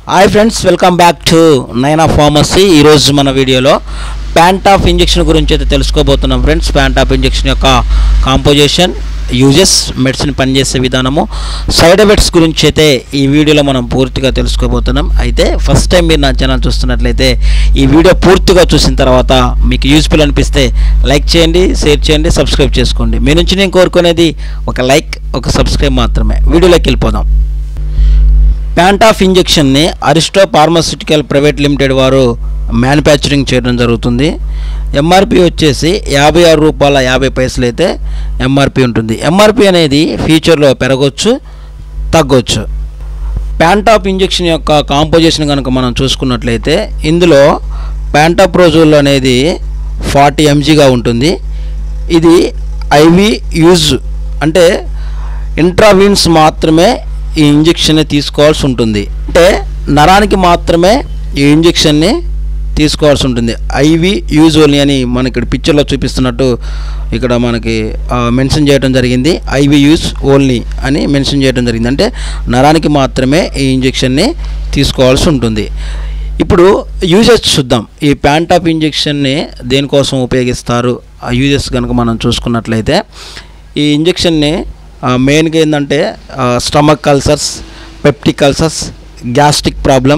hi friends welcome back to Naina pharmacy ఈరోజు మన వీడియోలో ప్యాంట్ ఆఫ్ ఇంజెక్షన్ గురించి అయితే తెలుసుకోబోతున్నాం ఫ్రెండ్స్ ప్యాంట్ ఆఫ్ ఇంజెక్షన్ యొక్క కాంపోజిషన్ యూజెస్ మెడిసిన్ పనిచేసే విధానము సైడ్ ఎఫెక్ట్స్ గురించి అయితే ఈ వీడియోలో మనం పూర్తిగా తెలుసుకోబోతున్నాం అయితే ఫస్ట్ టైం మీరు నా ఛానల్ చూస్తున్నట్లయితే ఈ వీడియో పూర్తిగా చూసిన తర్వాత మీకు యూస్ఫుల్ అనిపిస్తే లైక్ చేయండి షేర్ చేయండి సబ్స్క్రైబ్ చేసుకోండి మీ నుంచి నేను కోరుకునేది ఒక లైక్ ఒక సబ్స్క్రైబ్ మాత్రమే వీడియోలోకి వెళ్ళిపోదాం ప్యాంట్ ఆఫ్ ఇంజెక్షన్ని అరిస్టో ఫార్మాస్యూటికల్ ప్రైవేట్ లిమిటెడ్ వారు మ్యానుఫ్యాక్చరింగ్ చేయడం జరుగుతుంది ఎంఆర్పి వచ్చేసి యాభై ఆరు రూపాయల యాభై పైసలు అయితే ఎంఆర్పి ఉంటుంది ఎంఆర్పి అనేది ఫ్యూచర్లో పెరగవచ్చు తగ్గొచ్చు ప్యాంట్ ఆఫ్ ఇంజెక్షన్ యొక్క కాంపోజిషన్ కనుక మనం చూసుకున్నట్లయితే ఇందులో ప్యాంటాప్రోజోల్ అనేది ఫార్టీ ఎంజీగా ఉంటుంది ఇది ఐవి యూజ్ అంటే ఇంట్రావీన్స్ మాత్రమే ఈ ఇంజెక్షన్ని తీసుకోవాల్సి ఉంటుంది అంటే నరానికి మాత్రమే ఈ ఇంజెక్షన్ని తీసుకోవాల్సి ఉంటుంది ఐవి యూజ్ ఓన్లీ అని మనకి ఇక్కడ పిక్చర్లో చూపిస్తున్నట్టు ఇక్కడ మనకి మెన్షన్ చేయడం జరిగింది ఐవి యూజ్ ఓన్లీ అని మెన్షన్ చేయడం జరిగింది అంటే నరానికి మాత్రమే ఈ ఇంజెక్షన్ని తీసుకోవాల్సి ఉంటుంది ఇప్పుడు యూజెస్ చూద్దాం ఈ ప్యాంట్ ఆఫ్ ఇంజెక్షన్ని దేనికోసం ఉపయోగిస్తారు ఆ యూజెస్ కనుక మనం చూసుకున్నట్లయితే ఈ ఇంజెక్షన్ని మెయిన్గా ఏంటంటే stomach ulcers peptic ulcers gastric problem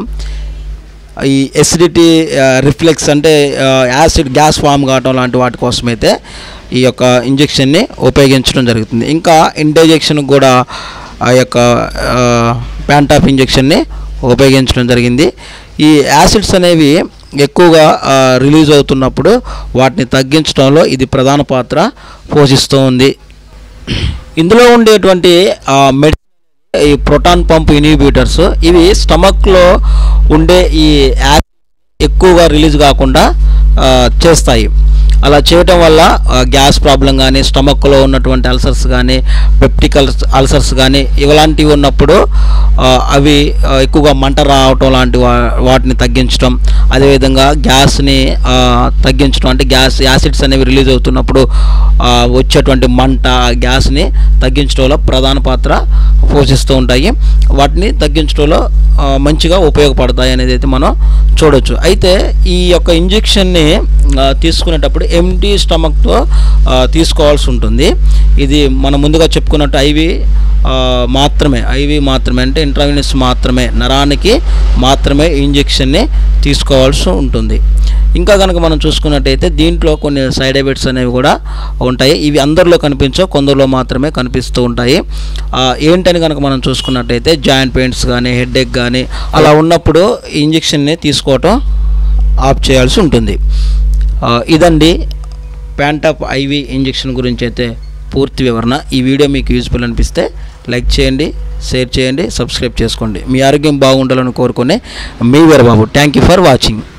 ఈ ఎసిడిటీ రిఫ్లెక్స్ అంటే యాసిడ్ గ్యాస్ ఫామ్ కావటం లాంటి వాటి కోసమైతే ఈ యొక్క ఇంజెక్షన్ని ఉపయోగించడం జరుగుతుంది ఇంకా ఇండైజెక్షన్ కూడా ఆ యొక్క ప్యాంట్ ఆఫ్ ఇంజెక్షన్ని ఉపయోగించడం జరిగింది ఈ యాసిడ్స్ అనేవి ఎక్కువగా రిలీజ్ అవుతున్నప్పుడు వాటిని తగ్గించడంలో ఇది ప్రధాన పాత్ర పోషిస్తూ ఉంది ఇందులో ఉండేటువంటి మెడి ఈ ప్రోటాన్ పంప్ ఇన్హిబిటర్స్ ఇవి స్టమక్లో ఉండే ఈ యాసిడ్ ఎక్కువగా రిలీజ్ కాకుండా ఆ, చేస్తాయి అలా చేయటం వల్ల ఆ, గ్యాస్ ప్రాబ్లం కానీ స్టమక్లో ఉన్నటువంటి అల్సర్స్ కానీ పెప్టిక్ అల్సర్స్ కానీ ఇలాంటివి ఉన్నప్పుడు ఆ, అవి ఆ, ఎక్కువగా మంట రావటం లాంటి వా- వాటిని తగ్గించడం అదేవిధంగా గ్యాస్ని ఆ, తగ్గించడం అంటే గ్యాస్ యాసిడ్స్ అనేవి రిలీజ్ అవుతున్నప్పుడు ఆ, వచ్చేటువంటి మంట ఆ గ్యాస్ని తగ్గించడంలో ప్రధాన పాత్ర పోషిస్తూ ఉంటాయి వాటిని తగ్గించడంలో ఆ, మంచిగా ఉపయోగపడతాయి అనేది అయితే మనం చూడొచ్చు అయితే ఈ యొక్క ఇంజెక్షన్ని ఆ, తీసుకునేటప్పుడు ఎంటీ స్టమక్తో ఆ, తీసుకోవాల్సి ఉంటుంది ఇది మనం ముందుగా చెప్పుకున్నట్టు ఐవి ఆ, మాత్రమే ఐవి మాత్రమే అంటే ఇంట్రావినస్ మాత్రమే నరానికి మాత్రమే ఈ ఇంజెక్షన్ని తీసుకోవాల్సి ఉంటుంది ఇంకా కనుక మనం చూసుకున్నట్టయితే దీంట్లో కొన్ని సైడ్ ఎఫెక్ట్స్ అనేవి కూడా ఉంటాయి ఇవి అందరిలో కనిపించవు కొందరిలో మాత్రమే కనిపిస్తూ ఉంటాయి ఆ, ఏంటని కనుక మనం చూసుకున్నట్టయితే జాయింట్ పెయిన్స్ కానీ హెడేక్ కానీ అలా ఉన్నప్పుడు ఈ ఇంజెక్షన్ని తీసుకోవటం ఆఫ్ చేయాల్సి ఉంటుంది ఆ, ఇదండి ప్యాంటాప్ ఐవి ఇంజెక్షన్ గురించి అయితే పూర్తి వివరణ ఈ వీడియో మీకు యూజ్ఫుల్ అనిపిస్తే లైక్ చేయండి షేర్ చేయండి సబ్స్క్రైబ్ చేసుకోండి మీ ఆరోగ్యం బాగుండాలని కోరుకునే మీ Veerababu thank you for watching